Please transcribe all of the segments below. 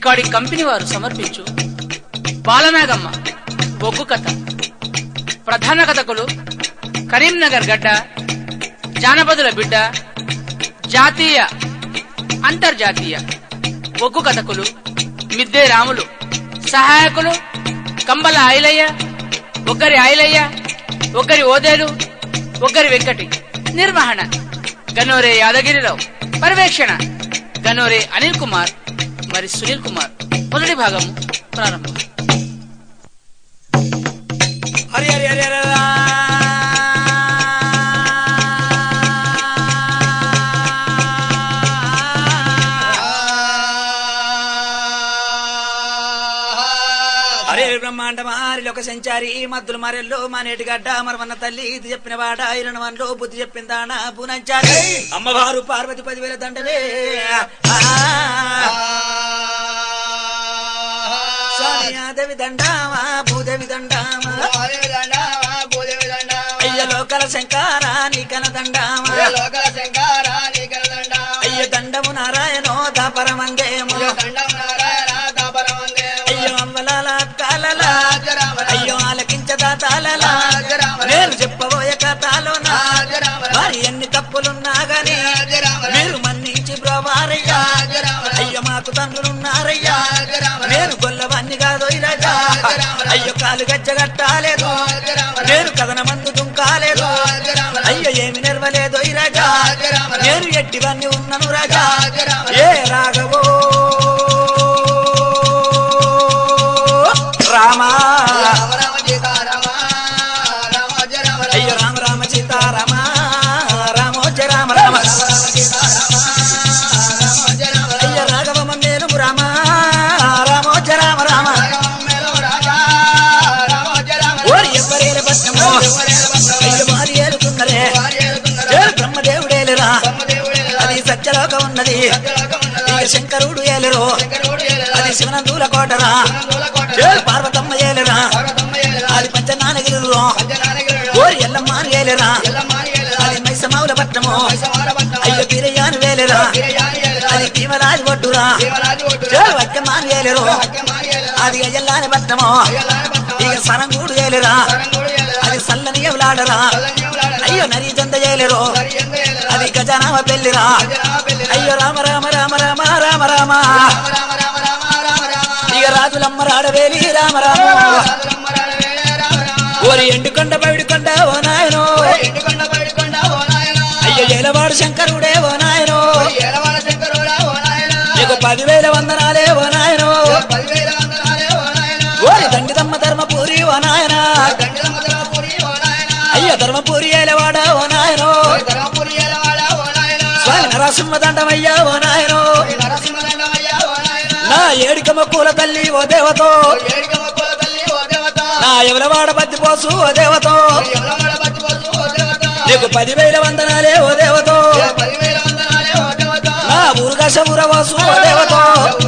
Recording company వారు సమర్పించు బాలనాగమ్మ బొగ్గు కథ ప్రధాన కథకులు కరీంనగర్ గడ్డ జానపదుల బిడ్డ జాతీయ అంతర్జాతీయ బొగ్గు కథకులు మిద్దే రాములు సహాయకులు కంబల ఐలయ్య ఒక్కరి ఐలయ్య ఒక్కరి ఓదేలు ఒక్కరి వెంకటి నిర్వహణ గనోరే యాదగిరిరావు పర్యవేక్షణ గనోరే అనిల్ కుమార్ మరి సునీల్ కుమార్ మొదటి భాగం ప్రారంభం హరి హరి హరి హరి రా. హరి హరి బ్రహ్మాండ మారి లోక సంచారి మద్దులు మరెల్లో మానేటి గడ్డ మరమన్న తల్లి ఇది చెప్పిన వాడ ఇరణ వన్లో బుద్ధి చెప్పిందాన పూనంచారి అమ్మవారు పార్వతి పదివేల దండలే ఆ. స్వామి ఆదేవి దండామా భూదేవి దండామా అయ్య లోకల శంకార నీకన దండామా అయ్య దండము నారాయణో దాపరమందేమో అయ్యో అమ్మలాల కాలలా అయ్యో ఆలకించదా తాళలా నేను చెప్పబోయే కథలోనా మరి ఎన్ని తప్పులున్నా గాని మీరు మన్నించి బ్రోవారయ్యా అయ్యో మాకు తండ్రులున్నారయ్యా నేను గొల్లవన్ని కాదు రాజా అయ్యో కాలు గజ్జగట్టాలేదు నేను కథన మందు దుంకాలేదు అయ్యో ఏమి నెరవలేదు రాజా నేను ఎట్టివన్నీ ఉన్నను రాజా ఏ రాఘవో రామా అయ్యో రామ రామ సీతారామ రామోజ రామ రామ అయ్యో రాఘవమ్మ మేలు రామ రామోజ రామ రామ ఓరి ఎవ్వరేల పట్నము అయ్యో మారి ఏలుతున్నరే ఏలు బ్రహ్మదేవుడేలురా అది సత్యలోక ఉన్నది ఇక శంకరుడు ఏలురు అది శివనందుల కోటరా ఏలు పార్వతమ్మ ఏలురా అది పంచనానగిరిరు ఓరి ఎల్లమ్మ ఏలురా అది మైసమావుల పట్నము అయ్యో వీరయ్యాను వేలురా అది భీమరాజు ఒడ్డురా ఏలు వక్కమ్మ ఏలురు అది అయ్యల్లాని పట్నము ఇక సరంగూడు ఏలురా అది సల్లని ఎవలాడరా అయ్యో నరి చంద ఏలురు అది గజనామ పెళ్లిరా అయ్యో రామ రామ రామ రామ రామ రామ ఇక రాజులమ్మ రాడవేలి రామ రామ ఓరి ఎండుకొండ పవిడికొండ ఓ నాయనో అయ్యో ఏలవాడు శంకరుడే ఓ నాయనో నీకు పదివేల వందనాలే ఓ నాయనో ఓరి దండిదమ్మ ధర్మపూరి ఓ నాయన అయ్యో ధర్మపూరి ఏలవాడ ఓ నాయనో స్వామి నరసింహ దండమయ్యా ఓ నాయనో నా ఏడికమ్మ పూల తల్లి ఓ దేవతో నా ఎవలవాడ బద్ది పోసు ఓ దేవతో నీకు పదివేల వందనాలే ఓ దేవతో నా ఊరుగాస ఊరవాసు ఓ దేవతో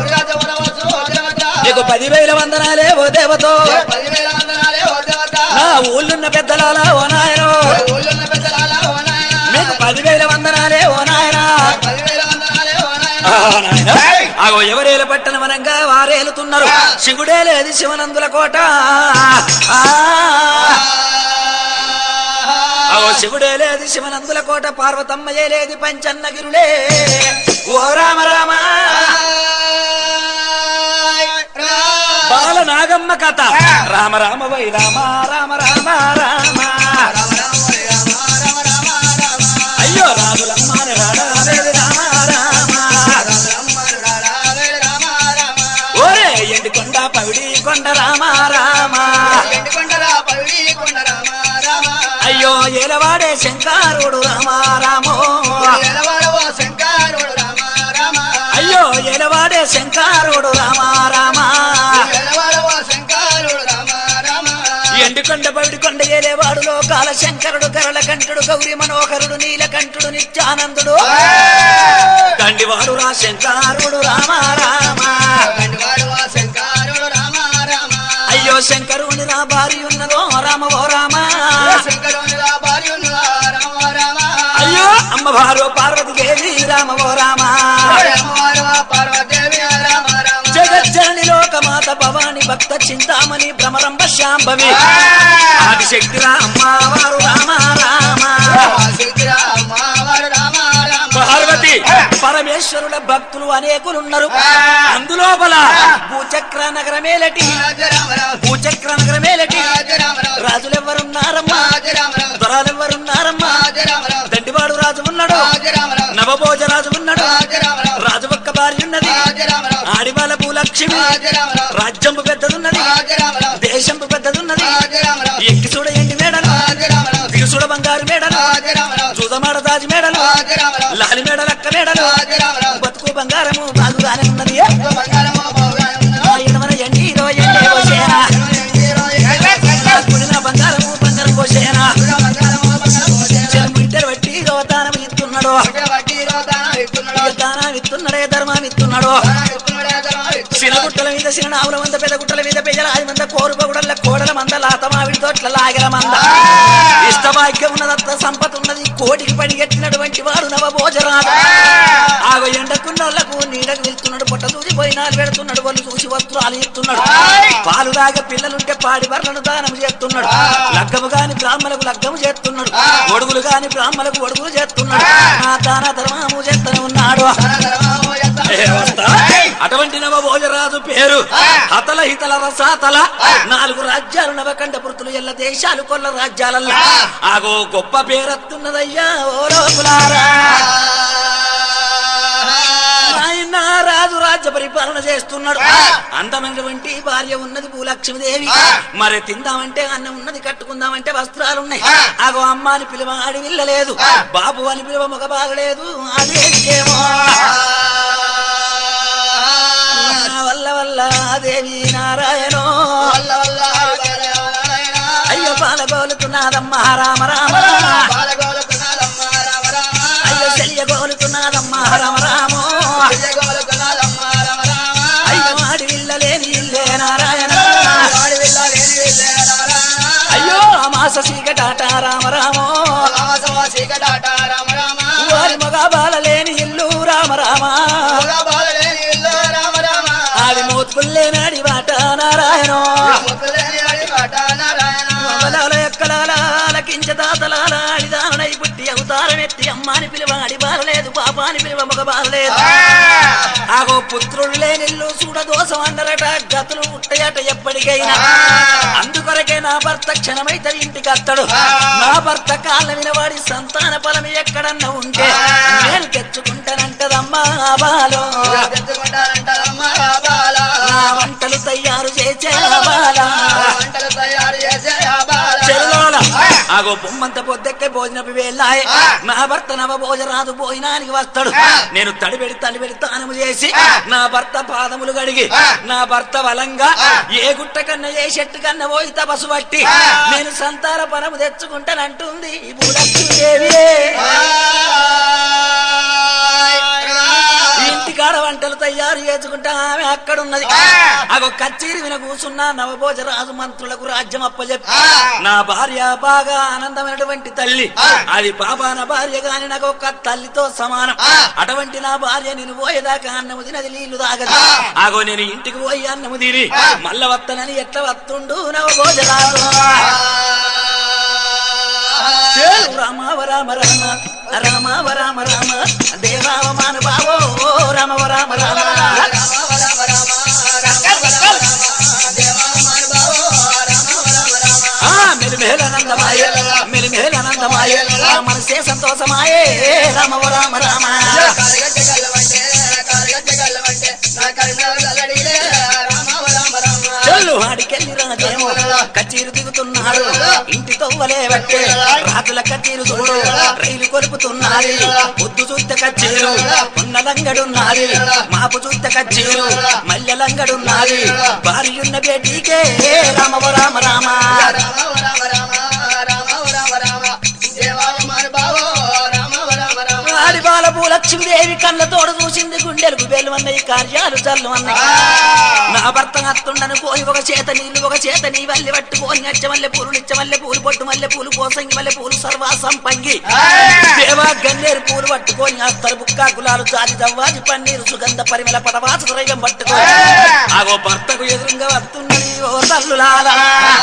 నీకు పదివేల వందనాలే ఓ దేవతో నా ఊళ్ళున్న పెద్దలాల ఓ నాయనో మీకు పదివేల వందనాలే ఓ నాయనా ఆ, నాయనా. ఆగో ఎవరేల పట్టణ వనంగా వారేలుతున్నారు శివుడే లేదు శివనందుల కోట ఆ. ఆగో శివుడే లేదు శివనందుల కోట పార్వతమ్మయే లేదు పంచన్నగిరులే ఓ రామ రామ బాల నాగమ్మ కథ రామ రామ వై రామ రామ రామ రామ అయ్యో రాములమ్మ రామ రామ ఓరే ఎండి కొండ పవిడి కొండ రామ రామ అయ్యో ఏలవాడే శంకారుడు రామ రామో అయ్యో ఏలవాడే శంకారుడు రామ రామ ఎండుకొండ పవిడి కొండ ఏలేవాడు లోకాల శంకరుడు కరల కంఠుడు గౌరి మనోహరుడు నీలకంఠుడు నిత్యానందుడు దండివాడు రా శంకారుడు రామ రామ అయ్యో శంకరుని నా భార్య ఉన్నదో రామ ఓ రామ అయ్యో అమ్మ భారో పార్వతి దేవి రామ ఓ రామ పార్వదేవి రామ రామ జగత్ భవాని భక్త చింతామణి భ్రమరంబ శాంభవి ఆదిశక్తి రామావారు రామ రామ పార్వతి పరమేశ్వరుల భక్తులు అనేకులున్నారు అందులోపల భూచక్ర నగరమేలటి భూచక్ర నగరమేలటి రాజులెవ్వరున్నారమ్మా దొరాలెవ్వరున్నారమ్మా దండివాడు రాజు ఉన్నాడు నవభోజ రాజు ఉన్నాడు రాజు ఒక్క భార్య ఉన్నది ఆడివాళ్ళ భూలక్ష్మి రాజ్యంపు పెద్దదున్నది దేశంపు పెద్దదున్నది ఎక్కి చూడ ఎండి మేడలు దిగు చూడ బంగారు మేడలు చూదమాడ దాజి మేడలు లాలి మేడలు అక్క మేడలు బతుకు బంగారము బాగుగానే ఉన్నది ఆ ఎడమన ఎండి ఇరవై ఎండి పోసేనా కుడిన బంగారము బంగారం పోసేనా చెరుము ఇద్దరు బట్టి గోతానం ఇస్తున్నాడు దానం ఇస్తున్నాడే ధర్మం ఇస్తున్నాడు సినగుట్టల మీద సినావుల మంద పెద్ద గుట్టల మీద పెద్దల ఆది మంద కోరు పగుడల్ల కోడల మంద లాత మావిడి తోట్ల లాగల మంద ఇష్టవాక్యం ఉన్నదంత సంపద ఉన్నది కోటికి పడిగెట్టినటువంటి వాడు నవ భోజరాదు ఆగ ఎండకున్నోళ్లకు నీడకు వెళ్తున్నాడు పొట్ట దూసి పోయినాలు పెడుతున్నాడు వాళ్ళు చూసి వస్త్రాలు ఇస్తున్నాడు పాలు దాగ పిల్లలుంటే పాడి బర్లను దానం చేస్తున్నాడు లగ్గము గాని బ్రాహ్మణులకు లగ్గము చేస్తున్నాడు ఒడుగులు గాని బ్రాహ్మణులకు ఒడుగులు చేస్తున్నాడు ఆ దాన ధర్మము చేస్తూనే ఉన్నాడు ఏ వస్తా? అటువంటి నవ భోజరాజు పేరు హతల హితల రసాతల నాలుగు రాజ్యాలు నవకండ పురుతులు ఎల్ల దేశాలు కొల్ల రాజ్యాలల్లా ఆగో గొప్ప పేరత్తున్నదయ్యా ఓ లోకులారా ఆయన రాజు రాజ్య పరిపాలన చేస్తున్నాడు అందమైనటువంటి భార్య ఉన్నది భూలక్ష్మీదేవి మరి తిందామంటే అన్నం ఉన్నది కట్టుకుందామంటే వస్త్రాలున్నాయి ఆగో అమ్మ అని పిలువ ఆడి వెళ్ళలేదు బాబు అని పిలువ మగ బాగలేదు అదేమో వల్ల వల్ల దేవి నారాయణో అయ్యో పాలగోలుతున్నదమ్మ రామ రామ అయ్యో చెయ్యగోలుతున్నదమ్మ రామ రామో అయ్యో ఆడి విల్లలేని ఇల్లే నారాయణ అయ్యో మాస సీకటాట రామ రామో వారి మగ బాలలేని ఇల్లు రామ రామ ఆడి మూతుకుల్లేనాడి బాట నారాయణో బలాల ఎక్కడాల కించ తాతలాల అడిదానై పుట్టి అవతారమెత్తి అమ్మాని పిలువాడి బారలేదు పాపాని పిలువ మగ బారలేదు ఆగో పుత్రుడు లేనిల్లు చూడ దోషం అందరట గతులు ఉంటాయట ఎప్పటికైనా అందుకొరకే నా భర్త క్షణమైతే ఇంటికి అత్తడు నా భర్త కాళ్ళ వినవాడి సంతాన ఫలం ఎక్కడన్నా ఉంటే నేను తెచ్చుకుంటానంటదమ్మా బాలో నా వంటలు తయారు చేసే బాల చెరులోల ఆగో బొమ్మంత పొద్దెక్కే భోజనపు వేళ్ళాయే నా భర్త నవ భోజరాదు భోజనానికి వస్తాడు నేను తడిబెడి తడిబెడి తానము చేసి నా భర్త పాదములు గడిగి నా భర్త బలంగా ఏ గుట్ట కన్నా ఏ చెట్టు కన్నా పోయి తపసు పట్టి నేను సంతాన పరము తెచ్చుకుంటానంటుంది ఈ భూలక్ష్మీదేవి ఇంటికాడ వంటలు తయారు చేసుకుంటా ఆమె అక్కడ ఉన్నది అగో కచ్చేరి విన కూసున్న నవభోజ రాజు మంత్రులకు రాజ్యం అప్పచెప్పి నా భార్య బాగా ఆనందమైనటువంటి తల్లి అది పాపాన భార్య గాని నాకు ఒక తల్లితో సమానం అటువంటి నా భార్య నేను పోయేదాకా అన్నము తినది నీళ్లు తాగదు ఆగో నేను ఇంటికి పోయి అన్నము తిని మల్ల వత్తనని ఎట్లా వత్తుండు నవభోజ రాజు చేరు రామావ రామ రామ రామావ రామ రామ దేవావ మాన బావో రామవ రామ రామ ఆ, మెలిమేలనందమాయ మెలిమేలనందమాయ మనసే సంతోషమాయే రామవ రామ రామ చెల్లు ఆడికెళ్ళి రాజేమో కచ్చీరు దిగుతున్నాడు ఇంటి తవ్వలే బట్టే రాజుల కచ్చీరు చూడు రైలు కొలుపుతున్నది పొద్దు చూస్తే కచ్చీరు ఉన్నలంగడున్నది మాపు చూస్తే కచ్చీరు మల్లెలంగడున్నది భార్యున్న బేటీకే రామవ రామ రామ ఆడి బాల పూల భూలక్ష్మీదేవి కళ్ళతోడు చూసింది గుండెలకు బెల్లు అన్నయి కార్యాలు జల్లు అన్నయి నా భర్త అత్తుండను పోయి ఒక చేత నీళ్లు ఒక చేత నీ వల్లి పట్టుకోని నచ్చ మల్లె పూలు నిచ్చ మల్లె పూలు పొట్టు మల్లె పూలు పోసంగి మల్లె పూలు సర్వాసం పంగి దేవా గన్నేరు పూలు పట్టుకొని అస్తరు బుక్కా గులాలు జాతి జవ్వాది పన్నీరు సుగంధ పరిమళ పటవాస ద్రైవం పట్టుకొని ఆగో భర్తకు ఎదురుగా వస్తున్నది ఓ తల్లులాలా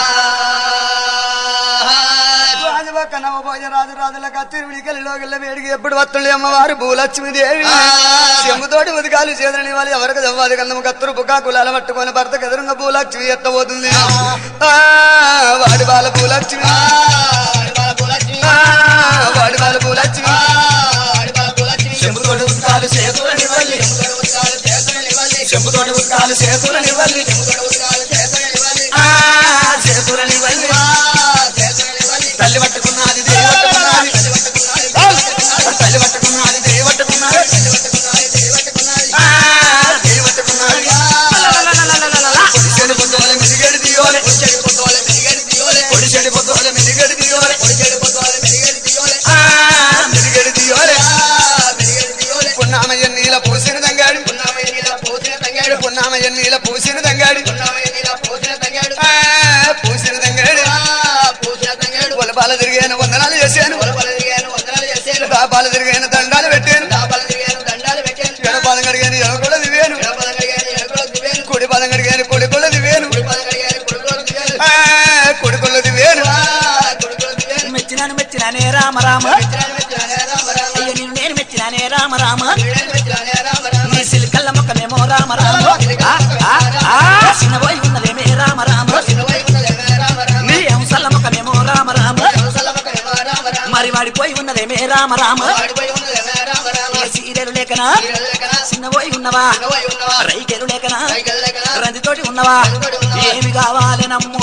రాజు పక్క నవభోజ రాజు రాజుల కత్తిరి కలిలోకి వేడికి ఎప్పుడు వస్తుండే అమ్మవారు భూలక్ష్మీదేవి చెంబుతోటి ఉదకాలు చేదరని వాళ్ళు ఎవరికి జవ్వాది కన్నము కత్తురు బుకా కులాల పట్టుకొని భర్తకు ఎదురుగా భూలక్ష్మి ఎత్తబోతుంది ఆ, వాడి బాల భూలక్ష్మి ఆ, వాడి బాల భూలక్ష్మి చెంబుతోటి ఉదకాలు చేతులని వల్లి చెంబుతోటి ఉదకాలు చేతులని వల్లి ఆ, చేతులని వల్లి తల్లి పట్టుకున్నది దేవి పట్టుకున్నది తల్లి పట్టుకున్నది దేవి పట్టుకున్నది ఆ, దేవి పట్టుకున్నది పొడిచెడు పొద్దుల మిదిగడి దియోలే పొడిచెడు పొద్దుల మిదిగడి దియోలే ఆ, మిదిగడి దియోలే పున్నామయ్య నీల పూసిన తంగాడి పున్నామయ్య నీల పూసిన తంగాడి ఆ, పూసిన తంగాడి పొలపాల తిరిగాను వందనాలు చేశాను దాపాలు తిరిగాను దండాలు పెట్టాను ఎడపాదం కడిగాను ఎడకొల దివేను కుడి పాదం కడిగాను కుడి కొల్ల దివేను ఆ, కుడి కొల్ల దివేను మెచ్చినాను మెచ్చినానే రామ రామ అయ్యో నిన్ను నేను మెచ్చినానే రామ రామ నీ సిలికల్ల మొక్కమేమో రామ రామ ఆ, ఆ, ఆ, చిన్నబోయి ఉన్నదేమే రామ రామ నీ అంశల్ల మొక్కమేమో రామ రామ మరి వాడిపోయి ఉన్నదేమే రామ రామ ఈ సీరియలు లేకనా చిన్నబోయి ఉన్నవా రైకెలు లేకనా రందితోటి ఉన్నవా ఏమి కావాలనమ్మో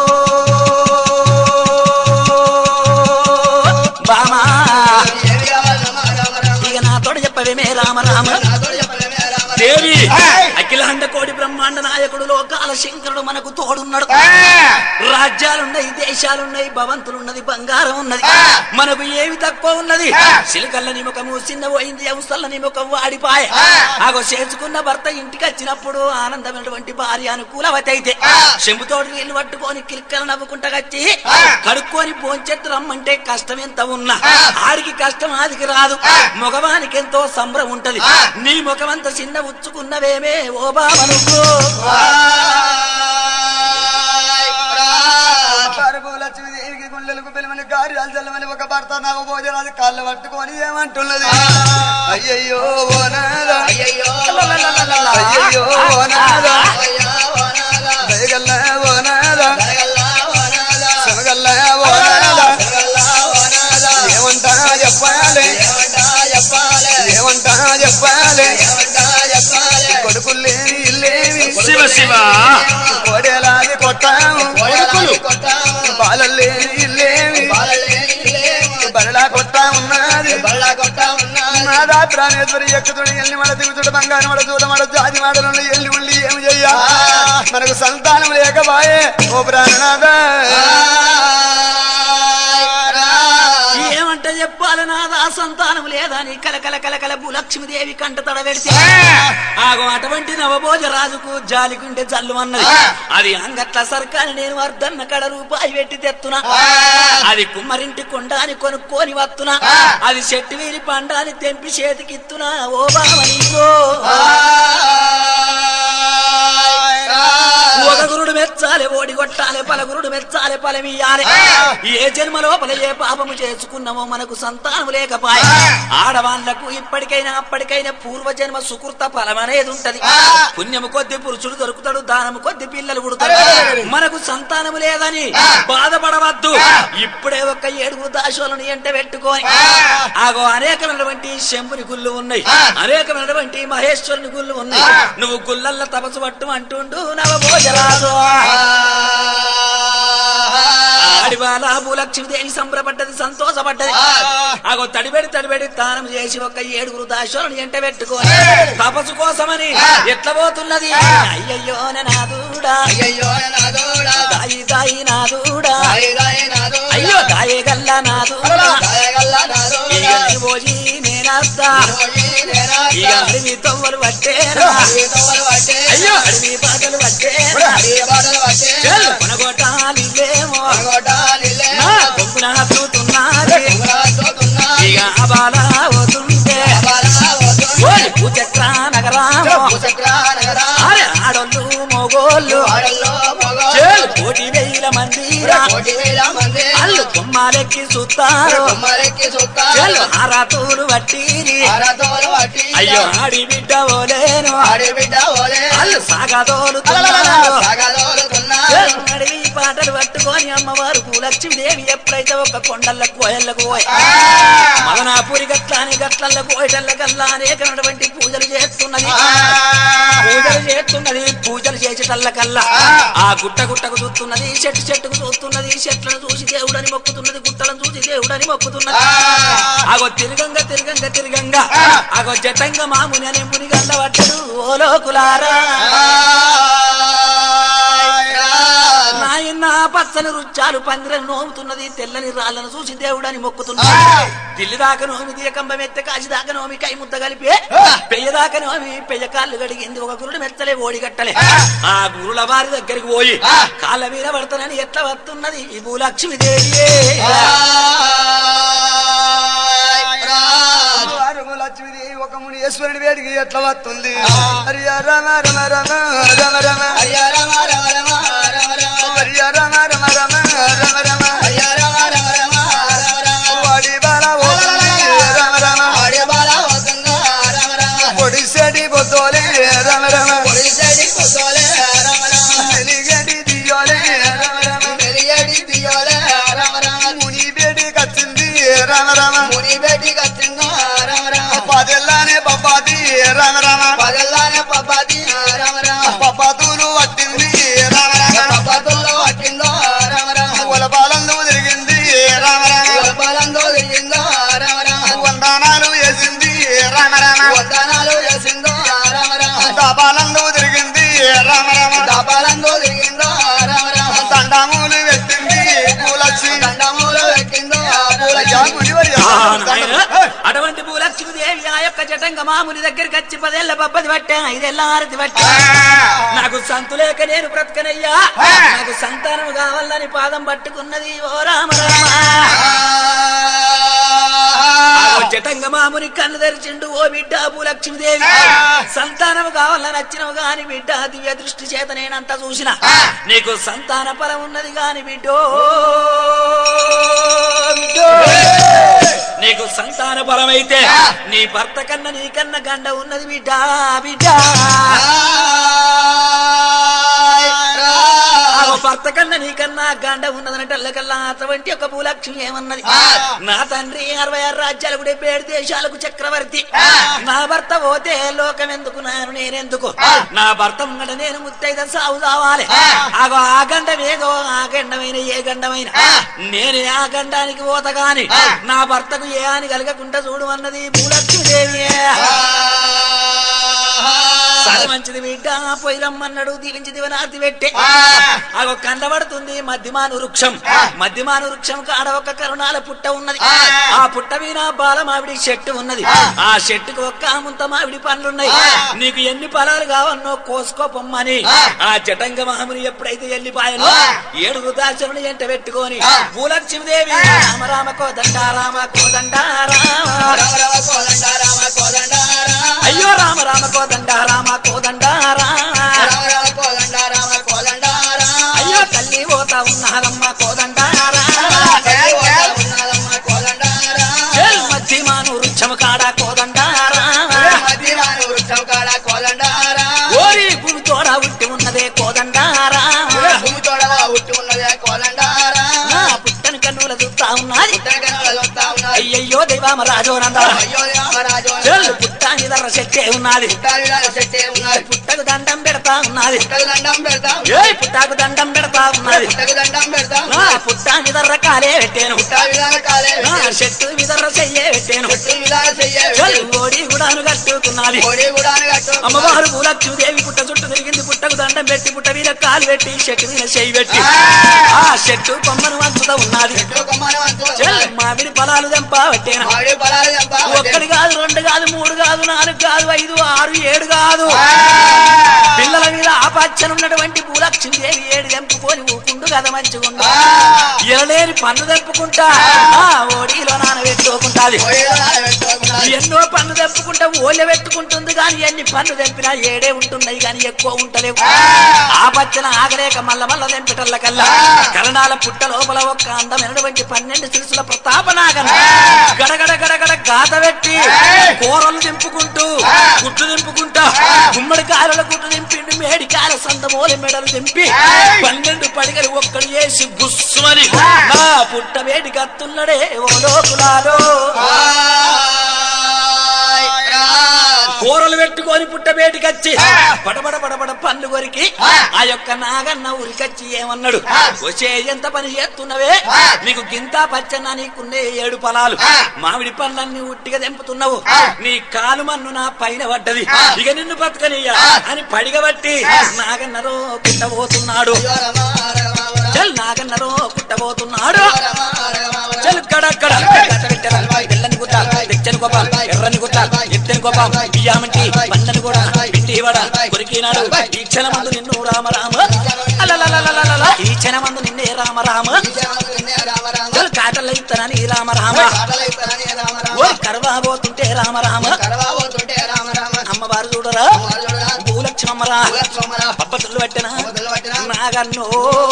బామా ఇక నాతోడు చెప్పవేమే రామ రామ దేవి అఖిలాండ కోడి బ్రహ్మాండ నాయకుడు లోకాల శంకరుడు మనకు తోడున్నాడు రాజ్యాలున్నాయి దేశాలున్నాయి భవంతులున్నది బంగారం ఉన్నది మనకు ఏమి తక్కువ ఉన్నది సిలికల్ల నిముఖము చిన్న పోయింది అవసల్ల నిముఖం వాడిపాయ ఆగో చేసుకున్న భర్త ఇంటికి వచ్చినప్పుడు ఆనందమైనటువంటి భార్య అనుకూలవతి అయితే చెంబుతోటి నీళ్లు పట్టుకొని కిలిక్కలు నవ్వుకుంటా వచ్చి కడుక్కొని పోంచెత్తు రమ్మంటే కష్టం ఎంత ఉన్నా ఆడికి కష్టం ఆదికి రాదు మగవానికి ఎంతో సంబరం ఉంటది నీ ముఖమంత చిన్న ఉచ్చుకున్నవేమే ఓ బావ నువ్వు లక్ష్మీదేవికి గుండెలకు పిలవని కార్యాలు చల్లమని ఒక భర్త నాకు భోజనాలు కాళ్ళు పట్టుకొని ఏమంటున్నది అయ్యయ్యో ఓ నాదా. అయ్యయ్యో ఓ నాదా. దయగల్ల ఓ నాదా. శనగల్ల ఓ నాదా. ఏమంటా చెప్పాలి ఏమంటా చెప్పాలి కొడుకులేని ఇల్లేమి శివ శివ కోడేలాది కొట్టాము బాలలేని ఇల్లేమి బరలా కొట్టా ఉన్నది నాదా ప్రాణేశ్వరి ఎక్కుతుడు ఎల్లి మడ దిగుతుడు బంగారం మడ చూడ మడ జాతి మాటలు ఎల్లి ఉండి ఏమి చెయ్యా మనకు సంతానం లేకపాయే ఓ ప్రాణనాథ ఏమంటే చెప్పాలి నాదా సంతానం లేదా నీ కలకల కలకల భూలక్ష్మీదేవి కంట తడబెడితే ఆగో అటువంటి నవభోజ రాజుకు జాలికుంటే జల్లు అన్నది అది అంగట్ల సర్కాని నేను వర్ధన్న కడ రూపాయి పెట్టి తెత్తున్నా అది కుమ్మరింటి కొండ అని కొనుక్కొని వత్తున్నా అది చెట్టు వీరి పండ అని తెంపి చేతికిత్తున్నా ఓ బావ నీకో ఒక గురుడు మెచ్చాలి ఓడి కొట్టాలి పలగురుడు మెచ్చాలి పలమియాలి ఏ జన్మ లోపల ఏ పాపము చేసుకున్నామో మనకు సంతానం లేకపాయ ఆడవాళ్లకు ఇప్పటికైనా అప్పటికైనా పూర్వ జన్మ సుకృత ఫలం అనేది ఉంటది పుణ్యము కొద్ది పురుషుడు దొరుకుతాడు దానము కొద్ది పిల్లలు పుడతాడు మనకు సంతానము లేదని బాధపడవద్దు ఇప్పుడే ఒక ఏడుగురు దాశోలను ఎంట పెట్టుకొని ఆగో అనేకమైనటువంటి శంభుని గుళ్ళు ఉన్నాయి అనేకమైనటువంటి మహేశ్వరుని గుళ్ళు ఉన్నాయి నువ్వు గుళ్ళల్ల తపస్సు పట్టు అంటుండు నవభోజరాజు ఆడివాల భూలక్ష్మీదేవి సంబరపడ్డది సంతోషపడ్డది ఆగో తడిబెడి తడిబెడి దానం చేసి ఒక ఏడుగురు దాశోలను ఎంట పెట్టుకొని తపస్సు కోసమని ఎట్ల పోతున్నది అయ్యయ్యో నాదూడా దాయి దాయి నాదూడా అయ్యో దాయగల్లా నాదూడా ఇక నీ భోజీ నేను నేనత్త ఇక అడవి తొవ్వలు పట్టేరా అయ్యో అడవి బాధలు పట్టేరా చెల్లు కొనగొట్టాలిలేమో నా కొంగున చూస్తున్నది ఇక బాల వస్తుంటే ఓరి భూచక్ర నగరామో అరే ఆడోళ్ళు మొగోళ్ళు చెల్లు కోటి వేల మందిరా అల్లు కొమ్మాలెక్కి చూస్తారు చెల్లు ఆరాతూరు వట్టిరి అయ్యో ఆడి బిడ్డ ఓలేను అల్లు సాగదోలు అడవి పాటలు పట్టుకొని అమ్మవారు పూలక్ష్మీదేవి ఎప్పుడైతే ఒక కొండలకు కోయళ్ళకు పోయి మదనాపురి గట్లాని గట్లల్ల కోయటల్ల గల్లా అనేకమైనటువంటి పూజలు చేస్తున్నది పూజలు చేస్తున్నది పూజలు చేసేటల్ల కల్లా ఆ గుట్ట గుట్టకు చూస్తున్నది చెట్టు చెట్టుకు చూస్తున్నది చెట్లను చూసి దేవుడని మొక్కుతున్నది గుట్టలను చూసి దేవుడని మొక్కుతున్నది ఆగో తిరగంగా తిరగంగా తిరగంగా ఆగో జటంగా మాముని అనే మునిగల్ల పట్టడు ఓ లోకులారా నాయన పచ్చని రుచాలు పందిరలు నోముతున్నది తెల్లని రాళ్ళను చూసి దేవుడని మొక్కుతున్నది దిల్లి దాకా నోమి దీకంబం ఎత్తే కాసి దాకా నోమి కై ముద్ద కలిపి పెయ్య దాకా నోమి పెయ్య కాళ్ళు గడిగింది ఒక గురుడు మెత్తలే ఓడిగట్టలే ఆ గురుల వారి దగ్గరికి పోయి కాళ్ళ మీద పడతానని ఎట్లా వస్తున్నది ఈ భూలక్ష్మి దేవి లక్ష్మీదేవి ఒక మునీశ్వరుడి వేడికి ఎట్లా వస్తుంది హరి రమ రమ రమ రమ రమ హరి రమ రమ రమ రమ రమ వాడి బాల ఓతుంది రమ రమ పొడిసెడి పొద్దోలే రమ రమ వెలిగడి దియోలే రమ రమ ముని బేడి కచ్చింది రమ రమ పదెల్లానే పబ్బాది రమ రమ పగల్లానే పబ్బాది రామ రామ పబ్బాతులు పట్టింది రమ రమ పబ్బతుల్లో పట్టిందో రామ రామ కులపాలందు తిరిగింది రమ రమ బలందో తిరిగిందో రామ రామ వందనాలు వేసింది రమ రమ వందనాలు చేసిందో రామ రామ దపాలందు తిరిగింది రమ రమ దపాలందో తిరిగిందో రామ రామ దండములు పెట్టింది పూలచ్చి దండములో పెట్టిందో అయ్యా, మునివర్య. ఆ నాయన, అటువంటి భూలక్ష్మి దేవి ఆ యొక్క జటంగ మామూలి దగ్గరికి వచ్చి పదేళ్ల పబ్బది పట్టా ఐదేళ్ల ఆరతి పట్టా నాకు సంతు లేక నేను బ్రతకనయ్యా నాకు సంతానం కావాలని పాదం పట్టుకున్నది ఓ రామ రామ ఆ జటంగ మాముని కన్ను తెరిచిండు ఓ బిడ్డ భూలక్ష్మి దేవి సంతానం కావాలని వచ్చినవు గాని బిడ్డ దివ్య దృష్టి చేత నేనంతా చూసిన నీకు సంతాన ఫలం ఉన్నది గాని బిడ్డో బిడ్డో. నీకు సంతాన ఫలమైతే నీ భర్త కన్నా నీకన్నా గండ ఉన్నది బిడ్డ బిడ్డ ఆ భర్త కన్నా నీకన్నా గండ ఉన్నదనటల్లకల్లా అటువంటి ఒక భూలక్ష్మి ఏమన్నది నా తండ్రి అరవై ఆరు రాజ్యాలు కూడా ఏడు దేశాలకు చక్రవర్తి నా భర్త పోతే లోకం ఎందుకు నాను నేనెందుకు నా భర్త ముంగట నేను ముత్తైద సాగు కావాలి ఆగో ఆ గండం ఏదో ఆ గండమైన ఏ గండమైన నేను ఆ గండానికి పోత గాని నా భర్తకు ఏ అని కలగకుండా చూడు అన్నది భూలక్ష్మి దేవి చాలా మంచిది బిడ్డ పొయ్యిరమ్మన్నాడు దీవించి దివనార్తి పెట్టే అగో కండబడుతుంది మధ్యమాను వృక్షం మధ్యమాను వృక్షం కాడ ఒక కరుణాల పుట్ట ఉన్నది ఆ పుట్ట మీద బాల మామిడి చెట్టు ఉన్నది ఆ చెట్టుకు ఒక్క ముంత మామిడి పండ్లున్నాయి నీకు ఎన్ని ఫలాలు కావన్నో కోసుకో పొమ్మని ఆ జటంగ మహముని ఎప్పుడైతే వెళ్ళిపాయనో ఏడుగురు దాచరుని ఎంట పెట్టుకొని భూలక్ష్మీదేవి రామ రామ కోదండ రామ కోదండ రామ అయ్యో రామ రామ కోదండ రామ కోదండ రామ అయ్యో తల్లి పోతా ఉన్నారమ్మ కోదండ రామ మధ్యమాను వృక్షము కాడ కోదండ ఓరి భూమి తోడ ఉట్టి ఉన్నదే కోదండ నా పుట్టని కన్నుల చూస్తా ఉన్నది అయ్యయ్యో దైవామ రాజోనంద చెల్లు పుట్టాని దర్ర చెట్టే ఉన్నది పుట్టకు దండం పెడతా ఉన్నది ఏ పుట్టకు దండం పెడతా ఉన్నది నా పుట్టాని దర్ర కాలే పెట్టాను నా చెట్టు విదర్ర చెయ్యే పెట్టాను చెల్లు ఓడి గుడాను కట్టుకున్నది అమ్మవారు పూలక్ష్మీదేవి పుట్ట చుట్టూ తిరిగింది పుట్ట పుట్టకు దండం పెట్టి పుట్ట మీద కాలు పెట్టి చెట్టు మీద చేయి పెట్టి ఆ చెట్టు కొమ్మను వంచుతా ఉన్నది చెల్ మామిడి పొలాలు దెంప పట్టేనా ఒక్కడి కాదు రెండు కాదు మూడు కాదు నాలుగు కాదు ఐదు ఆరు ఏడు కాదు పిల్లల మీద ఆపాచ్చనున్నటువంటి భూలక్ష్మీదేవి ఏడు తెంపుకొని ఊకుండు కదా మంచిగుండు ఎనలేని పన్ను తెంపుకుంటా ఆ ఓడిలో నానబెట్టుకుంటాది ఎన్నో పన్ను తెంపుకుంటా ఓళ్ళ పెట్టుకుంటుంది కానీ ఎన్ని పన్ను తెంపినా ఏడే ఉంటున్నాయి కానీ ఎక్కువ ఉంటలేవు ఆ పచ్చన ఆగలేక మల్ల మల్ల తెంపిటల్ల కల్లా కరణాల పుట్ట లోపల ఒక్క అందమైనటువంటి పన్నెండు సిరుసుల ప్రతాపనాగన గడగడ గడగడ గాత పెట్టి కూరలు దింపుకుంటూ గుట్టు దింపుకుంటా గుమ్మడి కాయల గుట్టు దింపిండు మేడి కాయల సందమోలి మెడలు దింపి పన్నెండు పడిగలు ఒక్కడు వేసి బుస్సుమని నా పుట్ట వేడి కత్తున్నడే ఓ లోకులాలో కూరలు పెట్టుకొని పుట్టబేటికచ్చి పడబడ పడబడ పండ్లు కొరికి ఆ యొక్క నాగన్న ఉరికచ్చి ఏమన్నాడు వచ్చే ఎంత పని చేస్తున్నవే నీకు గింత పచ్చన నీకున్నే ఏడు పొలాలు మామిడి పండ్లన్నీ ఉట్టిగా తెంపుతున్నావు నీ కాలు మన్ను నా పైన పడ్డది ఇక నిన్ను బతకనియ్య అని పడిగబట్టి నాగన్నరో కుట్టబోతున్నాడు చల్ నాగన్నరో కుట్టబోతున్నాడు చల్ గడక్కడ తెల్లని గుట్ట తెచ్చని గొప్ప ఎర్రని గుట్ట ఎత్తని గొప్ప బియ్యామంటి పన్నని కూడా పిండి వడ కొరికినాడు ఈ క్షణమందు నిన్ను రామ రామ అలలలలలలల. ఈ క్షణమందు నిన్నే రామ రామ చల్ కాటల ఇత్తనని రామ రామ ఓ కరవాబోతుంటే రామ రామ అమ్మవారు చూడరా భూలక్ష్మమ్మరా పప్పతులు పెట్టిన నాగన్నో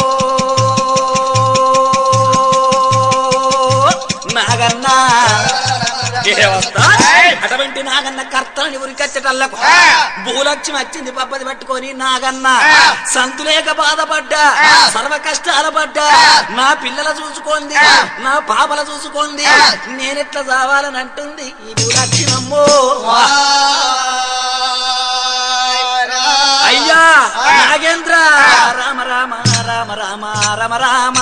నాగన్న దేవస్థ అటువంటి నాగన్న కర్తలని ఉరికచ్చటల్లకు భూలక్ష్మి వచ్చింది పప్పది పట్టుకొని నాగన్న సంతులేక బాధపడ్డా సర్వ కష్టాల పడ్డా నా పిల్లల చూసుకోండి నా పాపల చూసుకోండి నేనెట్లా చావాలని అంటుంది ఈ భూలక్ష్మమ్మో అయ్యా నాగేంద్ర రామ రామ రామ రామ రామ రామ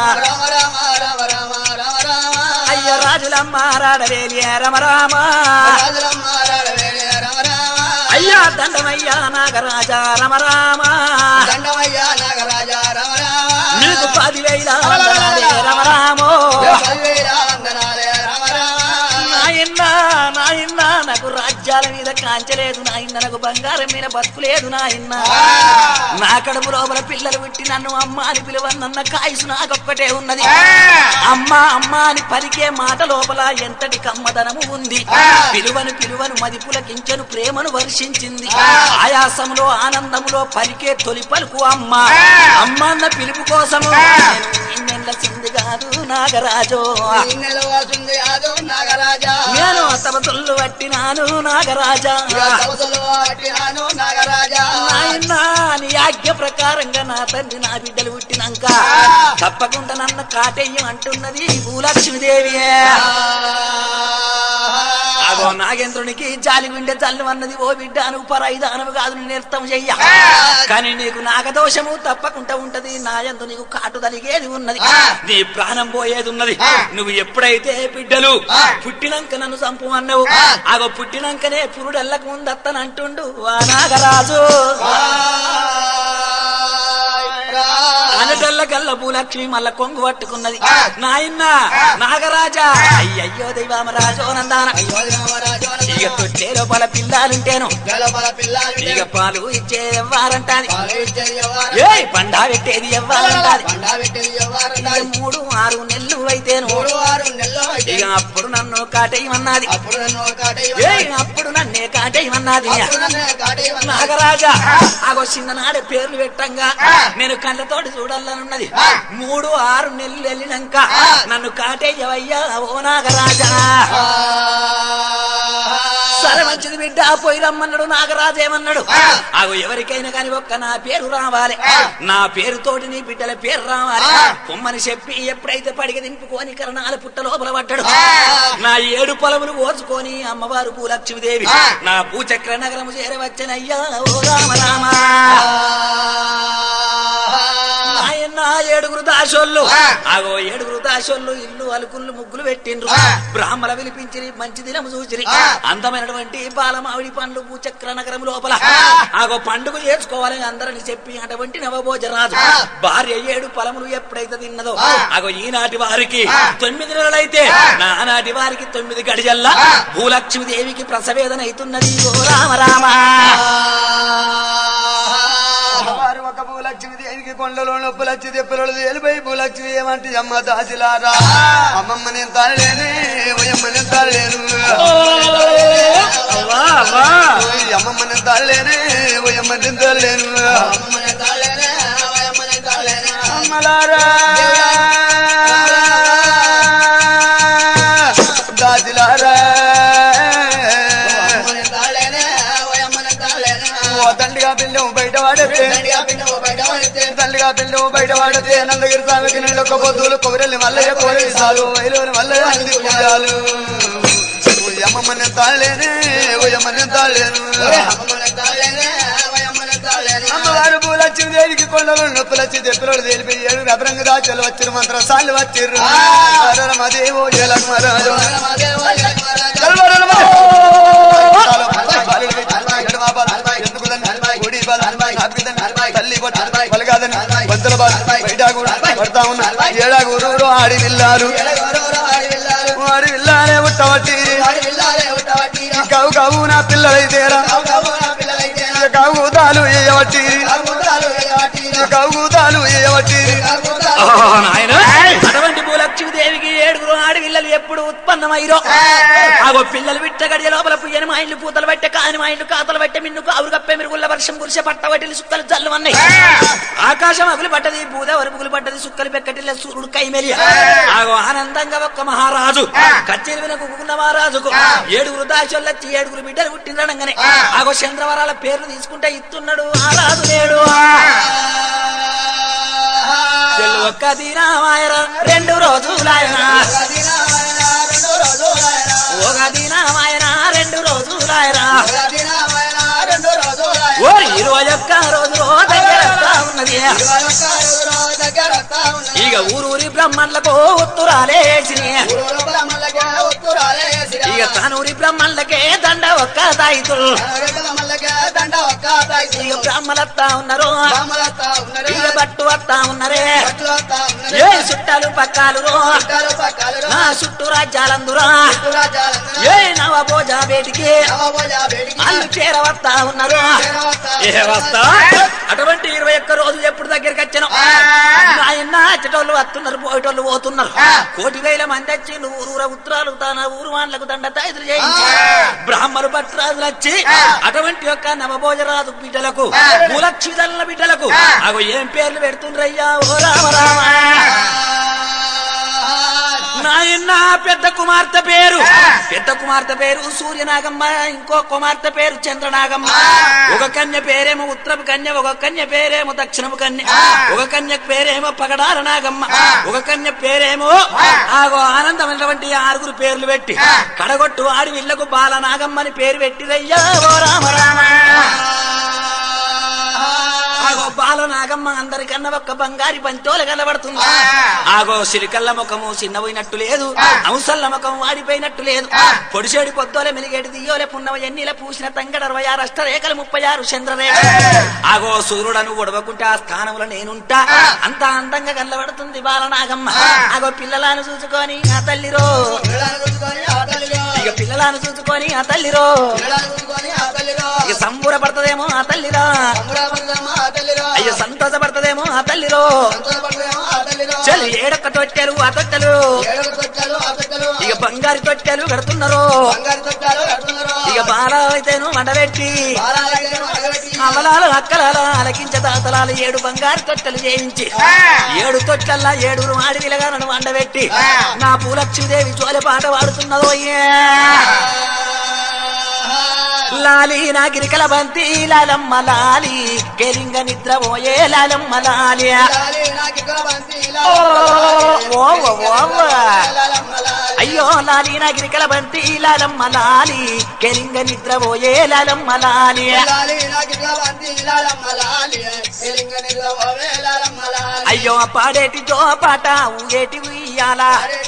అయ్య రాజులమ్మ రాడవేలి రామ రామ అయ్యా దండమయ్యా నాగరాజా రామ రామ దండమయ్యా నాగరాజా రమ రామ నీకు పదివేల వందనాలే రామ రామో పదివేల వందనాలే రమ రామ నాయన్న నాయన్న నాకు రాజ్యాల మీద కాంచలేదు నాయన్న నాకు బంగారం మీద బతుకులేదు నాయన్న నా కడుపు లోపల పిల్లలు పుట్టి నన్ను అమ్మ అని పిలువన్నన్న కాయసు నాకొక్కటే ఉన్నది అమ్మ అమ్మ అని పలికే మాట లోపల ఎంతటి కమ్మదనము ఉంది పిలువను పిలువను మదిపుల కించెను ప్రేమను వర్షించింది ఆయాసములో ఆనందములో పలికే తొలి పలుకు అమ్మ అమ్మ అన్న పిలుపు కోసము నేను ఇన్నెల్ల సింది కాదు నాగరాజో నిన్నెల వాసుంది యాదో నాగరాజా నేను అతమతుల్లు పట్టినాను నాగరాజా సవసలు పట్టినాను నాగరాజా నాయనా నీ ఆజ్ఞ ప్రకారంగా నా తండ్రి నా బిడ్డలు పుట్టినాక తప్పకుండా నన్ను కాటేయం అంటున్నది భూలక్ష్మీదేవి అగో నాగేంద్రునికి జాలి గుండె చల్లు అన్నది ఓ బిడ్డ నువ్వు పరాయిదానము కాదు నేను నిర్తం చెయ్య కానీ నీకు నాగదోషము తప్పకుండా ఉంటది నాయందు నీకు కాటు తలిగేది ఉన్నది నీ ప్రాణం పోయేది ఉన్నది నువ్వు ఎప్పుడైతే బిడ్డలు పుట్టినాక నన్ను చంపు అన్నావు అగో పుట్టినాకనే పురుడెల్లకు ముందత్తనంటుండు ఆ నాగరాజు అనటల్ల కల్ల భూలక్ష్మి మల్ల కొంగు పట్టుకున్నది నాయన్న నాగరాజా అయ్యయ్యో దైవామరాజో నందాన ఇక తొట్టే లోపల పిల్లాలుంటేను ఇక పాలు ఇచ్చే ఎవ్వారంటాది ఏ పండా పెట్టేది ఎవ్వారంటాది ఇక మూడు ఆరు నెలలు అయితేను ఇక అప్పుడు నన్ను కాటేయమన్నది ఏ అప్పుడు నన్నే కాటేయమన్నది నాగరాజా ఆగో చిన్ననాడే పేర్లు పెట్టంగా నేను కళ్ళతోటి చూడాలనున్నది మూడు ఆరు నెలలు వెళ్ళినాక నన్ను కాటేయవయ్యా ఓ నాగరాజా సరే మంచిది బిడ్డ పోయి రమ్మన్నాడు నాగరాజు ఏమన్నాడు ఆగో ఎవరికైనా కాని ఒక్క నా పేరు రావాలి నా పేరుతోటి నీ బిడ్డల పేరు రావాలి పొమ్మని చెప్పి ఎప్పుడైతే పడిగ దింపుకొని కరణాల పుట్ట లోపల పడ్డాడు నా ఏడు పొలములు ఓచుకొని అమ్మవారు భూలక్ష్మీదేవి నా భూచక్ర నగరము చేరవచ్చనయ్యా ఓ రామ రామ నాయన ఏడుగురు దాసోళ్ళు ఆగో ఏడుగురు దాసోళ్ళు ఇల్లు అలుకుళ్ళు ముగ్గులు పెట్టిండ్రు బ్రాహ్మణ విలిపించిరి మంచి దినము చూచిరి అందమైనటువంటి బాలమావిడి పండ్లు భూచక్ర నగరం లోపల ఆగో పండుగ చేసుకోవాలని అందరిని చెప్పి అటువంటి నవభోజరాజు భార్య ఏడు ఫలములు ఎప్పుడైతే తిన్నదో ఆగో ఈనాటి వారికి తొమ్మిది నెలలైతే నానాటి వారికి తొమ్మిది గడియల్లా భూలక్ష్మి దేవికి ప్రసవేదన అవుతున్నది ఓ రామ రామ వారు ఒక భూలక్ష్మి దేనికి కొండలో నొప్పులచ్చి తెప్పులు తేలిపోయి భూలక్ష్మి ఏమంటే అమ్మ దాసిలారా అమ్మమ్మ నేను తాళలేను ఓయమ్మ నేను తాళలేను అవ్వా, అవ్వా. ఓయ్ అమ్మమ్మ నేను తాళలేను ఓయమ్మ నేను తాళలేను అమ్మమ్మని తాళేనే, అవయమ్మని తాళేనే. అమ్మలారా దాసిలారా అమ్మమ్మని తాళేనే, అవయమ్మని తాళేనే. ఓ తండ్రిగా పిల్లం బయట వాడేస్తే దండిగా పిండవు బయట పడితే, తల్లిగా పిల్లం బయట వాడితే నందగిరి స్వామికి నీళ్ళు ఒక పొద్దులు కొబ్బరిల్ని మల్లయ్య కోరేసాలు వైలోని మల్లయ్య అంది పూజాలు అమ్మమ్మని తాళలేనే ఓయమ్మని తాళలేను అమ్మమ్మని తాళేనే, అవయమ్మని తాళేనే. అమ్మవారు పూలచ్చి దేవికి కొండలు నొప్పులచ్చి దెప్పులు తెలిపి ఏడు రబరంగ దాచలు వచ్చిరు మంత్ర సార్లు వచ్చిర్రు మదేవో ఏలకు మరాజు రామదేవ జగన్మహారాజా. కల్వరల మధ్య. చాలు, బాలుడు పెట్టి, ఎడమ బాలు, ఎందుకు దాన్ని, కోడి బాలు, నాపిదని, తల్లి కొట్టు, పలకాదని, బంతుల బాలు, బయటాగూడు, పడతా ఉన్న, ఏడాగూరు ఆడి విల్లారు ఎలగోరోరో ఆడి వెళ్ళారు. ఆడి విల్లారే ఉట్టవట్టి ఆడి వెళ్ళారే ఉట్టవట్టిరా. కావు కావు నా పిల్లలైతేరా కావు కావు నా పిల్లలైతేనా. కావుతాలు ఏయవట్టి కాగుతాలు ఎగవట్టిరా. కావుతాలు ఏయవట్టి కాగుతాలు ఓ నాయనా. అటువంటి భూలక్ష్మి దేవికి ఏడుగురు ఆడపిల్లలు ఎప్పుడు ఉత్పన్నమైరో ఆగో పిల్లలు విట్ట గడియ లోపల పుయ్యని మా ఇల్లు పూతలు పెట్టే కాని మా ఇల్లు కాతలు పెట్టే మిన్ను కావురు కప్పే మిరుగుళ్ళ వర్షం కురిసే పట్ట వటిలు సుక్కలు జల్లు అన్నాయి ఆకాశం అగులు పట్టది పూద వరుపుగులు పట్టది సుక్కలు పెక్కటిల్ల సూర్యుడు కైమెలియ ఆగో ఆనందంగా ఒక్క మహారాజు కచ్చేరి విన కుక్కున్న మహారాజుకు ఏడుగురు దాచొల్లొచ్చి ఏడుగురు బిడ్డలు పుట్టిందనగానే ఆగో చంద్రవరాల పేర్లు తీసుకుంటే ఇస్తున్నాడు ఆ రాజు లేడు చెల్లు ఒక్క దినమాయర రెండు రోజులాయన ఒక దినమాయన రెండు రోజులాయన ఓ ఇరవై ఒక్క రోజులో దగ్గర ఉన్నది ఇక ఊరూరి బ్రహ్మణులకు ఉత్తరాలే వేసినాయి. ఇక తనూరి బ్రహ్మణులకే దండ ఒక్క తాయితులు ఇక బ్రహ్మలత్తా ఉన్నారు ఇక బట్టు వస్తా ఉన్నారే ఏ చుట్టాలు పక్కాలు నా చుట్టూ రాజ్యాలందురా ఏ నవభోజ బేటికి అల్లు చేర వస్తా ఉన్నారు ఏ వస్తా అటువంటి ఇరవై ఒక్క రోజులు ఎప్పుడు దగ్గరికి వచ్చాను ఆయన అచ్చటోళ్ళు వస్తున్నారు పోయేటోళ్ళు పోతున్నారు కోటి వేల మంది వచ్చి నువ్వు ఊరూర ఉత్తరాలు తన ఊరు వాళ్ళకు దండ తాయిదులు చేయించి బ్రాహ్మణు భట్రాజులు వచ్చి అటువంటి యొక్క నవభోజరాజు బిడ్డలకు మూలక్షిదల్ల బిడ్డలకు అగో ఏం పేర్లు పెడుతుండ్రయ్యా ఓ రామ రామ నాయన పెద్ద కుమార్తె పేరు పెద్ద కుమార్తె పేరు సూర్యనాగమ్మ ఇంకో కుమార్తె పేరు చంద్రనాగమ్మ ఒక కన్య పేరేమో ఉత్తరపు కన్య ఒక కన్య పేరేమో దక్షిణపు కన్య ఒక కన్య పేరేమో పగడాల నాగమ్మ ఒక కన్య పేరేమో ఆగో ఆనందమైనటువంటి ఆరుగురు పేర్లు పెట్టి కడగొట్టు ఆడి వీళ్లకు బాల నాగమ్మ అని పేరు పెట్టిరయ్యా ఓ రామ రామ ఆగో బాల నాగమ్మ అందరికన్నా ఒక్క బంగారి పంచోల కనబడుతుంది ఆగో సిరికల్ల ముఖము చిన్నపోయినట్టు లేదు అంశల్ల ముఖం వాడిపోయినట్టు లేదు పొడిసేడి పొద్దోలే మెలిగేటి దియ్యోలే పున్నవ ఎన్నిల పూసిన తంగడ అరవై ఆరు అష్టరేఖలు ముప్పై ఆరు చంద్రరేఖ ఆగో సూర్యుడను ఒడవకుంటే ఆ స్థానంలో నేనుంటా అంత అందంగా కనబడుతుంది బాల నాగమ్మ ఆగో పిల్లలను చూసుకొని ఆ తల్లిరో ఇక పిల్లలను చూసుకొని ఆ తల్లిరో ఇక సంబూరపడుతుందేమో ఆ తల్లిరా అయ్యో సంతోషపడుతుందేమో ఆ తల్లిరో చలి ఏడొక్క తొట్టెలు ఆ తొట్టెలు ఇక బంగారు తొట్టెలు కడుతున్నారు ఇక బాల అయితేను మండబెట్టి అవలాలు అక్కలాలు అలకించ దాతలాలు ఏడు బంగారు తొట్టెలు చేయించి ఏడు తొట్టెల్లా ఏడుగురు ఆడి విలగా నన్ను వండబెట్టి నా పూలక్ష్మీదేవి జోలి పాట పాడుతున్నదో లాలి నా గిరికల బంతి లాలమ్మ లాలి కెలింగ నిద్ర పోయే లాలమ్మ లాలి ఓ, ఓ, ఓ. అయ్యో లాలి నగిరికల బంతి లాలమ్మ లాలి కెలింగ నిద్రపోయే లాలమ్మ లాలి లాలి నాకిట్లా వంది లాలమ్మ లాలి ఎలింగ నిద్ర ఓవే లాలమ్మ లాలి అయ్యో పాడేటి జో పాట ఊగేటి ఉయ్యాల అరే